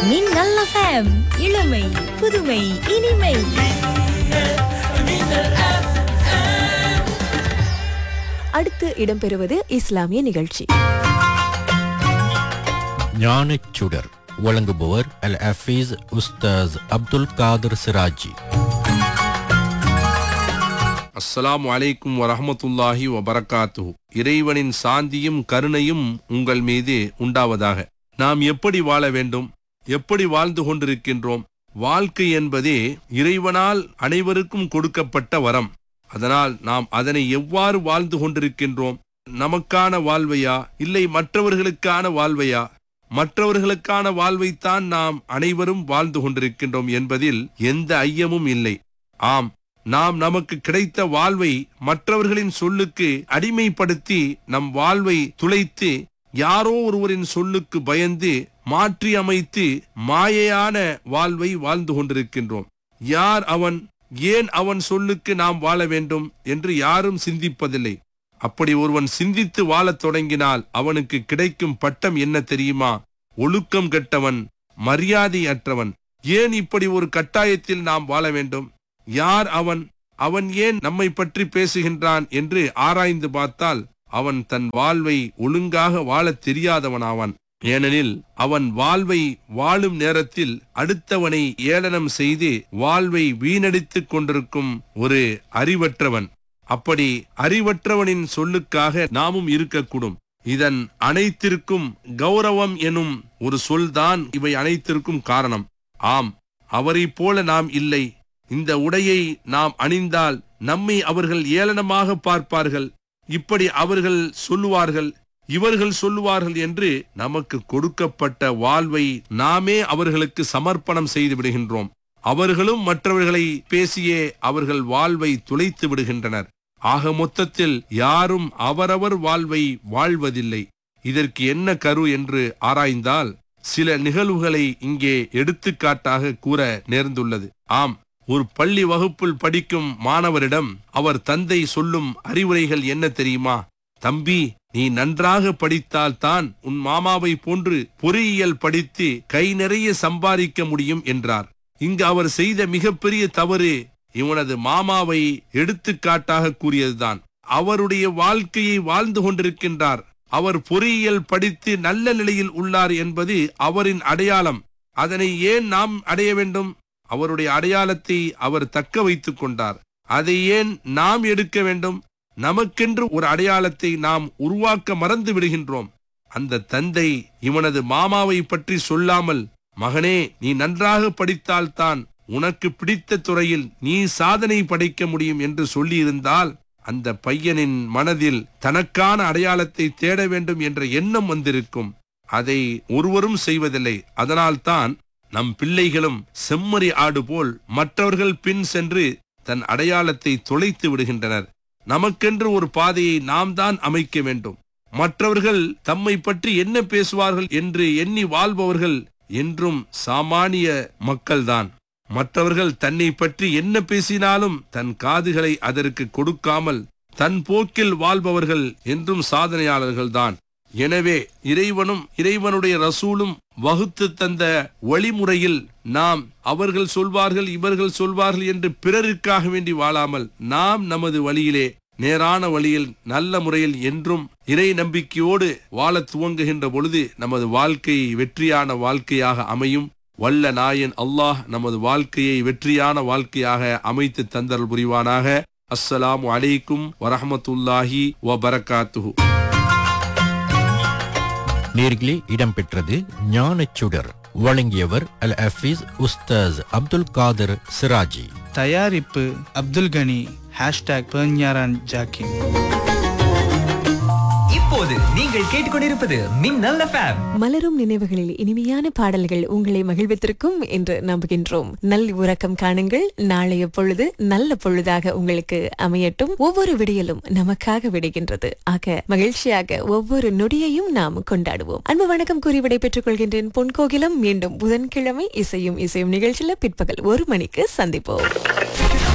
மின்னல் FM இளமை புதுமை இனிமை அடுத்து இடம்பெறுவது இஸ்லாமிய நிகழ்ச்சி ஞானச் சுடர் வழங்குபவர் அல் ஹஃபீஸ் உஸ்தாஸ் அப்துல் காதர் சிராஜி அஸ்ஸலாமு அலைக்கும் வரஹமத்துல்லாஹி வபரகாத்துஹு இறைவனின் சாந்தியும் கருணையும் உங்கள் மீது உண்டாவதாக நாம் எப்படி வாழ வேண்டும் எப்படி வாழ்ந்து கொண்டிருக்கின்றோம் வாழ்க்கை என்பதே இறைவனால் அனைவருக்கும் கொடுக்கப்பட்ட வரம் அதனால் நாம் அதனை எவ்வாறு வாழ்ந்து கொண்டிருக்கின்றோம் நமக்கான வாழ்வையா இல்லை மற்றவர்களுக்கான வாழ்வையா மற்றவர்களுக்கான வாழ்வைத்தான் நாம் அனைவரும் வாழ்ந்து கொண்டிருக்கின்றோம் என்பதில் எந்த ஐயமும் இல்லை ஆம் நாம் நமக்கு கிடைத்த வாழ்வை மற்றவர்களின் சொல்லுக்கு அடிமைப்படுத்தி நம் வாழ்வை துளைத்து யாரோ ஒருவரின் சொல்லுக்கு பயந்து மாற்றி அமைத்து மாயையான வாழ்வை வாழ்ந்து கொண்டிருக்கின்றோம் யார் அவன் ஏன் அவன் சொல்லுக்கு நாம் வாழ வேண்டும் என்று யாரும் சிந்திப்பதில்லை அப்படி ஒருவன் சிந்தித்து வாழத் தொடங்கினால் அவனுக்கு கிடைக்கும் பட்டம் என்ன தெரியுமா ஒழுக்கம் கெட்டவன் மரியாதை அற்றவன் ஏன் இப்படி ஒரு கட்டாயத்தில் நாம் வாழ வேண்டும் யார் அவன் அவன் ஏன் நம்மை பற்றி பேசுகின்றான் என்று ஆராய்ந்து பார்த்தால் அவன் தன் வாழ்வை ஒழுங்காக வாழத் தெரியாதவனாவான் ஏனெனில் அவன் வாழ்வை வாழும் நேரத்தில் அடுத்தவனை ஏளனம் செய்து வாழ்வை வீணடித்துக் கொண்டிருக்கும் ஒரு அறிவற்றவன் அப்படி அறிவற்றவனின் சொல்லுக்காக நாமும் இருக்கக்கூடும் இதன் அனைத்திற்கும் கௌரவம் எனும் ஒரு சொல்தான் இவை அனைத்திற்கும் காரணம் ஆம் அவரைப் போல நாம் இல்லை இந்த உடையை நாம் அணிந்தால் நம்மை அவர்கள் ஏளனமாக பார்ப்பார்கள் இப்படி அவர்கள் சொல்லுவார்கள் இவர்கள் சொல்லுவார்கள் என்று நமக்கு கொடுக்கப்பட்ட வாழ்வை நாமே அவர்களுக்கு சமர்ப்பணம் செய்து விடுகின்றோம் அவர்களும் மற்றவர்களை பேசியே அவர்கள் வாழ்வை துளைத்து விடுகின்றனர் ஆக மொத்தத்தில் யாரும் அவரவர் வாழ்வை வாழ்வதில்லை இதற்கு என்ன கரு என்று ஆராய்ந்தால் சில நிகழ்வுகளை இங்கே எடுத்துக்காட்டாக கூற நேர்ந்துள்ளது ஆம் ஒரு பள்ளி வகுப்பில் படிக்கும் மாணவரிடம் அவர் தந்தை சொல்லும் அறிவுரைகள் என்ன தெரியுமா தம்பி நீ நன்றாக படித்தால் தான் உன் மாமாவை போன்று பொறியியல் படித்து கை நிறைய சம்பாதிக்க முடியும் என்றார் இங்கு அவர் செய்த மிகப்பெரிய தவறு இவனது மாமாவை எடுத்துக்காட்டாக கூறியதுதான் அவருடைய வாழ்க்கையை வாழ்ந்து கொண்டிருக்கின்றார் அவர் பொறியியல் படித்து நல்ல நிலையில் உள்ளார் என்பது அவரின் அடையாளம் அதனை ஏன் நாம் அடைய வேண்டும் அவருடைய அடையாளத்தை அவர் தக்க வைத்துக் கொண்டார் அதை ஏன் நாம் எடுக்க வேண்டும் நமக்கென்று ஒரு அடையாளத்தை நாம் உருவாக்க மறந்து விடுகின்றோம் அந்த தந்தை இவனது மாமாவை பற்றி சொல்லாமல் மகனே நீ நன்றாக படித்தால்தான் உனக்கு பிடித்த துறையில் நீ சாதனை படைக்க முடியும் என்று சொல்லியிருந்தால் அந்த பையனின் மனதில் தனக்கான அடையாளத்தை தேட வேண்டும் என்ற எண்ணம் வந்திருக்கும் அதை ஒருவரும் செய்வதில்லை அதனால்தான் நம் பிள்ளைகளும் செம்மறி ஆடு போல் மற்றவர்கள் பின் சென்று தன் அடையாளத்தை தொலைத்து விடுகின்றனர் நமக்கென்று ஒரு பாதையை நாம் தான் அமைக்க வேண்டும் மற்றவர்கள் தம்மை பற்றி என்ன பேசுவார்கள் என்று எண்ணி வாழ்பவர்கள் என்றும் சாமானிய மக்கள்தான் மற்றவர்கள் தன்னை பற்றி என்ன பேசினாலும் தன் காதுகளை அதற்கு கொடுக்காமல் தன் போக்கில் வாழ்பவர்கள் என்றும் சாதனையாளர்கள்தான் எனவே இறைவனும் இறைவனுடைய ரசூலும் வகுத்து தந்த வழிமுறையில் நாம் அவர்கள் சொல்வார்கள் இவர்கள் சொல்வார்கள் என்று பிறருக்காக வேண்டி வாழாமல் நாம் நமது வழியிலே நேரான வழியில் நல்ல முறையில் என்றும் இறை நம்பிக்கையோடு வாழ துவங்குகின்ற பொழுது நமது வாழ்க்கை வெற்றியான வாழ்க்கையாக அமையும் வல்ல நாயன் அல்லாஹ் நமது வாழ்க்கையை வெற்றியான வாழ்க்கையாக அமைத்து தந்தல் புரிவானாக அஸ்ஸலாமு அலைக்கும் வரஹமத்துல்லாஹி வபரகாத்துஹு நேர்களே இடம்பெற்றது ஞானச் சுடர் வழங்கியவர் அல் ஹஃபீஸ் உஸ்தாஸ் அப்துல் காதர் சிராஜி தயாரிப்பு அப்துல் கனி ஹேஷ்டாக் பெர்ஞாரான் ஜாக்கிம் இப்போது நீங்கள் கேட்டுக்கொண்டிருப்பது மின்னல் எஃப்எம் மலரும் நினைவுகளில் இனிமையான பாடல்கள் உங்களை மகிழ்வித்திருக்கும் என்று நம்புகின்றோம் நல் உறக்கம் காணுங்கள் நாளைய பொழுது நல்ல பொழுதாக உங்களுக்கு அமையட்டும் ஒவ்வொரு விடியலும் நமக்காக விடுகின்றது ஆக மகிழ்ச்சியாக ஒவ்வொரு நொடியையும் நாம் கொண்டாடுவோம் அன்பு வணக்கம் கூறி விடைபெற்றுக் கொள்கின்றேன் பொன்கோகிலம் மீண்டும் புதன்கிழமை இசையும் இசையும் நிகழ்ச்சியில பிற்பகல் ஒரு மணிக்கு சந்திப்போம்